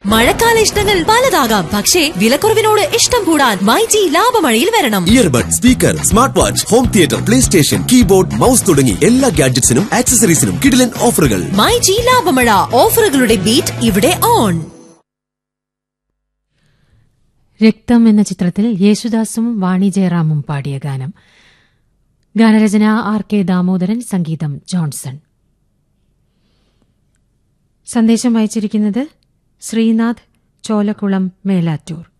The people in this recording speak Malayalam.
മഴക്കാല ഇഷ്ടങ്ങൾ പലതാകാം പക്ഷേ വിലക്കുറവിനോട് ഇഷ്ടം കൂടാൻ മൈജി ലാഭമഴയിൽ വരണം earbud speaker smart watch home theatre play station keyboard mouse തുടങ്ങി എല്ലാ ഗാഡ്ജറ്റ്സിനും ആക്സസറീസിനും കിടിലൻ ഓഫറുകൾ മൈജി ലാഭമഴ ഓഫറുകളുടെ ബീറ്റ് ഇവിടെ ഓൺ രക്തം എന്ന ചിത്രത്തിൽ യേശുദാസും വാണി ജയറാമും പാടിയ ഗാനം ഗാനരചന ആർ കെ ദാമോദരൻ സംഗീതം ജോൺസൺ സന്ദേശം അയച്ചിരിക്കുന്നത് ശ്രീനാഥ് ചോലക്കുളം മേലാറ്റൂർ